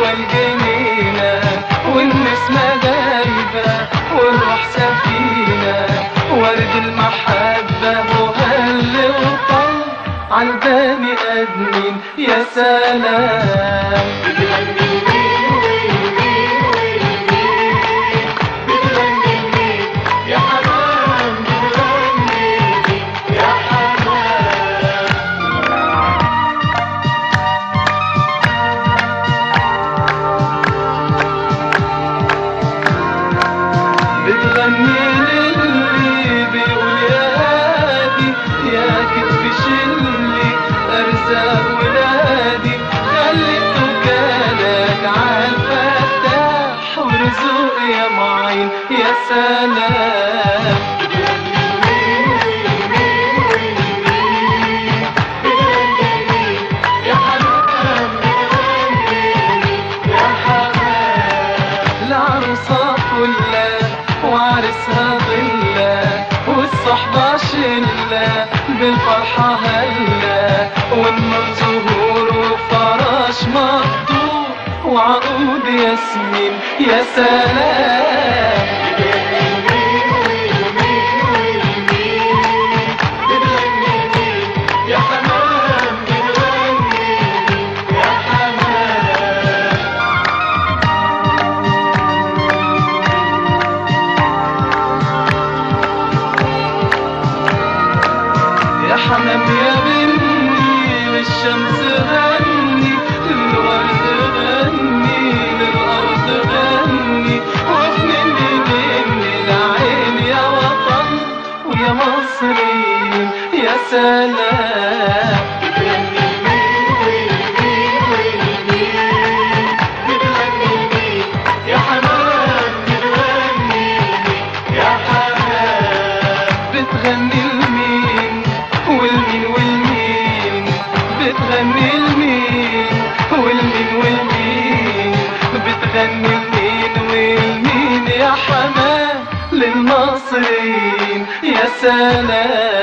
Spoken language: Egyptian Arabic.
جوا الجنينة والنسمة دايبة والروح سفينة ورد المحبة وهل وطل عالبني آدمين يا سلام يا حمام بتغني يا حمام بتغني للي بيقول يا هادي يا كتف شلي ارزاق ولادي خليت دكانك عالفتاح ورزق يا معين يا سلام يا حمام يا حمام العروسة فلة وعرسها ظلة والصحبة شلة بالفرحة هلة والنور زهور وفرش مقطوع وعقود ياسمين يا سلام يا حمام بتغني يا حمام يا حمام يا بني والشمس غني الورد غني للأرض غني وافنني من العين يا وطن ويا مصريين يا سلام يا حمام بتغني يا حمام بتغني لمين والمين والمين بتغني لمين والمين والمين بتغني لمين والمين يا حمام للمصريين يا سلام